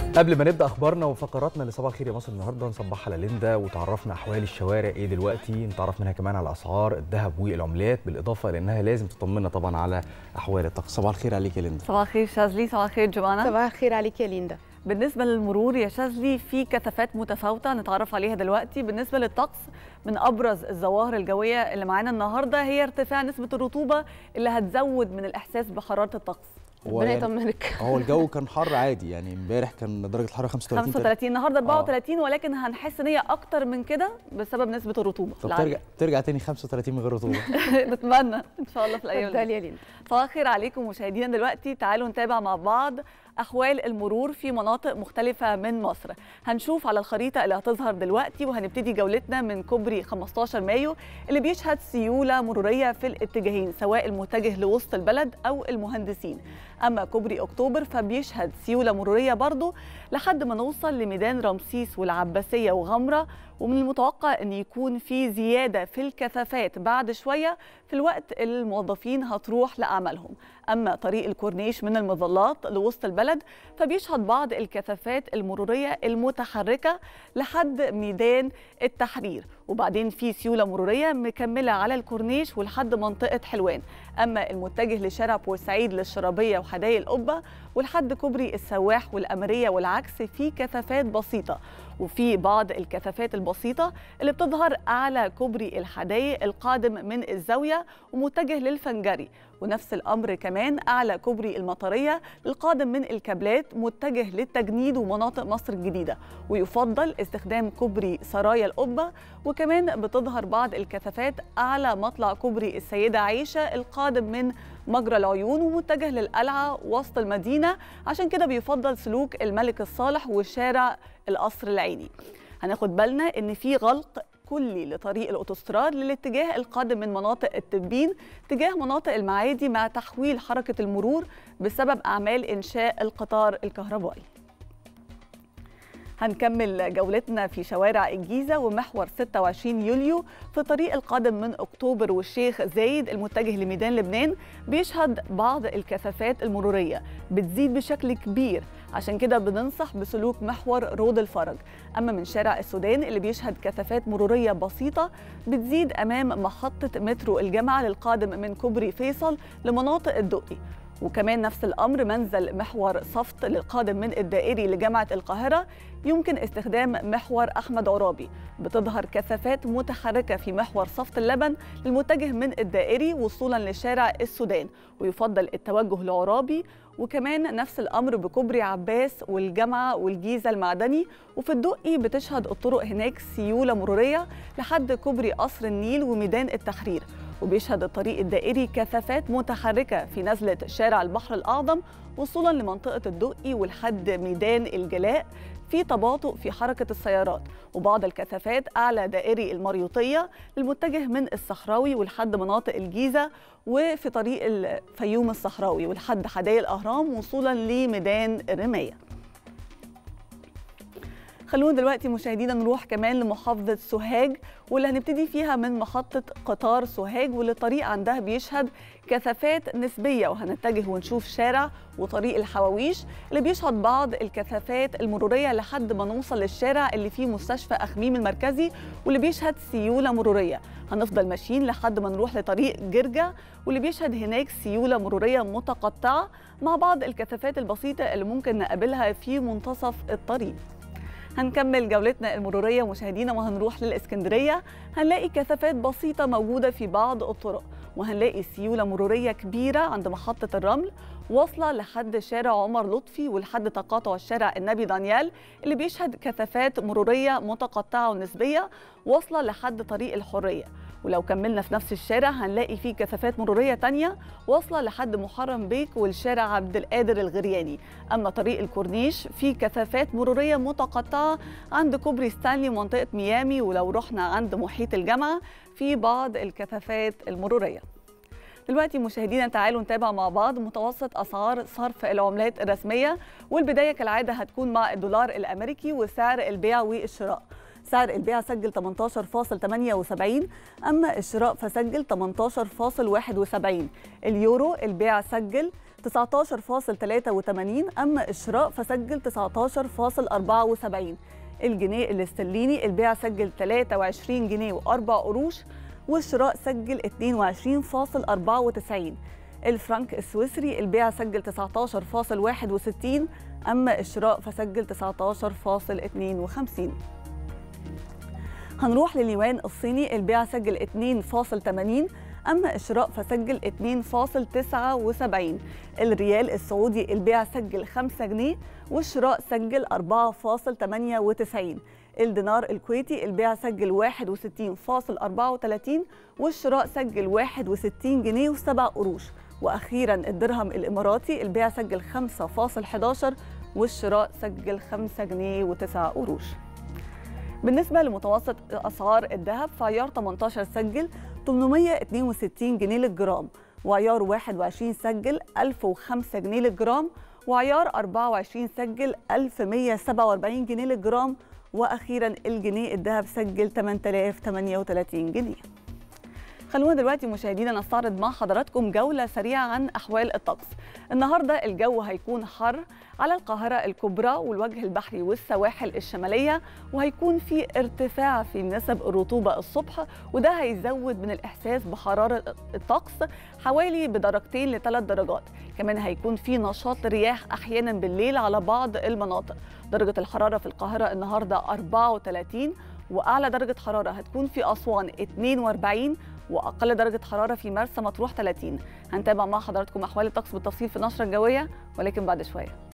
قبل ما نبدا اخبارنا وفقراتنا لصباح الخير يا مصر النهارده نصبح على ليندا وتعرفنا احوال الشوارع ايه دلوقتي نتعرف منها كمان على اسعار الذهب والعملات بالاضافه لانها لازم تطمنا طبعا على احوال الطقس صباح الخير عليك يا ليندا صباح الخير شاذلي صباح الخير جوانا صباح الخير عليك يا ليندا بالنسبه للمرور يا شاذلي في كثافات متفاوته نتعرف عليها دلوقتي بالنسبه للطقس من ابرز الظواهر الجويه اللي معانا النهارده هي ارتفاع نسبه الرطوبه اللي هتزود من الاحساس بحراره الطقس هو ربنا يعني- يطمنك هو الجو كان حر عادي يعني امبارح كان درجه الحراره 35 35 النهارده 34 ولكن هنحس ان هي اكتر من كده بسبب نسبه الرطوبه طب العالية. ترجع ترجع تاني 35 من غير رطوبه نتمنى ان شاء الله في الايام اتفضلي دي يا ليندا صباح الخير عليكم مشاهدينا دلوقتي تعالوا نتابع مع بعض احوال المرور في مناطق مختلفه من مصر هنشوف على الخريطه اللي هتظهر دلوقتي وهنبتدي جولتنا من كوبري 15 مايو اللي بيشهد سيوله مروريه في الاتجاهين سواء المتجه لوسط البلد او المهندسين اما كوبري اكتوبر فبيشهد سيوله مروريه برضه لحد ما نوصل لميدان رمسيس والعباسيه وغمره ومن المتوقع ان يكون في زياده في الكثافات بعد شويه في الوقت اللي الموظفين هتروح لاعمالهم اما طريق الكورنيش من المظلات لوسط البلد فبيشهد بعض الكثافات المروريه المتحركه لحد ميدان التحرير وبعدين في سيوله مروريه مكمله على الكورنيش ولحد منطقه حلوان اما المتجه لشارع بورسعيد للشرابيه وحدائق القبه ولحد كوبري السواح والاميريه والعكس في كثافات بسيطه وفي بعض الكثافات البسيطه اللي بتظهر اعلى كوبري الحدائق القادم من الزاويه ومتجه للفنجري ونفس الامر كمان اعلى كوبري المطريه القادم من الكابلات متجه للتجنيد ومناطق مصر الجديده ويفضل استخدام كوبري سرايا القبه وكمان بتظهر بعض الكثافات اعلى مطلع كوبري السيده عائشه القادم من مجرى العيون ومتجه للقلعه وسط المدينه عشان كده بيفضل سلوك الملك الصالح وشارع القصر العيني هناخد بالنا ان في غلق كلي لطريق الاوتوستراد للاتجاه القادم من مناطق التبين تجاه مناطق المعادي مع تحويل حركه المرور بسبب اعمال انشاء القطار الكهربائي هنكمل جولتنا في شوارع الجيزة ومحور 26 يوليو في طريق القادم من أكتوبر والشيخ زايد المتجه لميدان لبنان بيشهد بعض الكثافات المرورية بتزيد بشكل كبير عشان كده بننصح بسلوك محور رود الفرج أما من شارع السودان اللي بيشهد كثافات مرورية بسيطة بتزيد أمام محطة مترو الجامعة للقادم من كوبري فيصل لمناطق الدقي وكمان نفس الأمر منزل محور صفت للقادم من الدائري لجامعة القاهرة يمكن استخدام محور أحمد عرابي بتظهر كثافات متحركة في محور صفت اللبن للمتجه من الدائري وصولا لشارع السودان ويفضل التوجه لعرابي وكمان نفس الأمر بكوبري عباس والجامعة والجيزة المعدني وفي الدقي بتشهد الطرق هناك سيولة مرورية لحد كوبري قصر النيل وميدان التحرير وبيشهد الطريق الدائري كثافات متحركة في نزلة شارع البحر الأعظم وصولا لمنطقة الدقي ولحد ميدان الجلاء في تباطؤ في حركة السيارات وبعض الكثافات أعلى دائري المريوطية للمتجه من الصحراوي ولحد مناطق الجيزة وفي طريق الفيوم الصحراوي ولحد حدائق الأهرام وصولا لميدان الرماية خلونا دلوقتي مشاهدينا نروح كمان لمحافظة سوهاج واللي هنبتدي فيها من محطة قطار سوهاج واللي الطريق عندها بيشهد كثافات نسبية وهنتجه ونشوف شارع وطريق الحواويش اللي بيشهد بعض الكثافات المرورية لحد ما نوصل للشارع اللي فيه مستشفى أخميم المركزي واللي بيشهد سيولة مرورية هنفضل ماشيين لحد ما نروح لطريق جرجة واللي بيشهد هناك سيولة مرورية متقطعة مع بعض الكثافات البسيطة اللي ممكن نقابلها في منتصف الطريق هنكمل جولتنا المرورية مشاهدينا وهنروح للإسكندرية هنلاقي كثافات بسيطة موجودة في بعض الطرق وهنلاقي سيولة مرورية كبيرة عند محطة الرمل واصلة لحد شارع عمر لطفي ولحد تقاطع الشارع النبي دانيال اللي بيشهد كثافات مرورية متقطعة ونسبية واصلة لحد طريق الحرية ولو كملنا في نفس الشارع هنلاقي فيه كثافات مرورية تانية واصلة لحد محرم بيك والشارع عبد القادر الغرياني أما طريق الكورنيش فيه كثافات مرورية متقطعة عند كوبري ستانلي ومنطقة ميامي ولو رحنا عند محيط الجامعة في بعض الكثافات المرورية دلوقتي مشاهدينا تعالوا نتابع مع بعض متوسط اسعار صرف العملات الرسميه والبدايه كالعاده هتكون مع الدولار الامريكي وسعر البيع والشراء سعر البيع سجل 18.78 اما الشراء فسجل 18.71 اليورو البيع سجل 19.83 أما الشراء فسجل 19.74 الجنيه الاسترليني البيع سجل 23 جنيه و4 قروش والشراء سجل 22.94 الفرنك السويسري البيع سجل 19.61 أما الشراء فسجل 19.52 هنروح لليوان الصيني البيع سجل 2.80 أما الشراء فسجل 2.79 الريال السعودي البيع سجل 5 جنيه والشراء سجل 4.98 الدينار الكويتي البيع سجل 61.34 والشراء سجل 61 جنيه و7 قروش واخيرا الدرهم الاماراتي البيع سجل 5.11 والشراء سجل 5 جنيه و9 قروش بالنسبة لمتوسط أسعار الذهب فعيار 18 سجل 862 جنيه للجرام وعيار 21 سجل 1005 جنيه للجرام وعيار 24 سجل 1147 جنيه للجرام واخيرا الجنيه الذهب سجل 8038 جنيه خلونا دلوقتي مشاهدينا نستعرض مع حضراتكم جولة سريعة عن أحوال الطقس النهاردة الجو هيكون حر على القاهرة الكبرى والوجه البحري والسواحل الشمالية وهيكون في ارتفاع في نسب الرطوبة الصبح وده هيزود من الإحساس بحرارة الطقس حوالي بدرجتين لثلاث درجات كمان هيكون في نشاط رياح أحيانا بالليل على بعض المناطق درجة الحرارة في القاهرة النهاردة 34 واعلى درجه حراره هتكون في اسوان 42 واقل درجه حراره في مرسى مطروح 30 هنتابع مع حضراتكم احوال الطقس بالتفصيل في النشره الجويه ولكن بعد شويه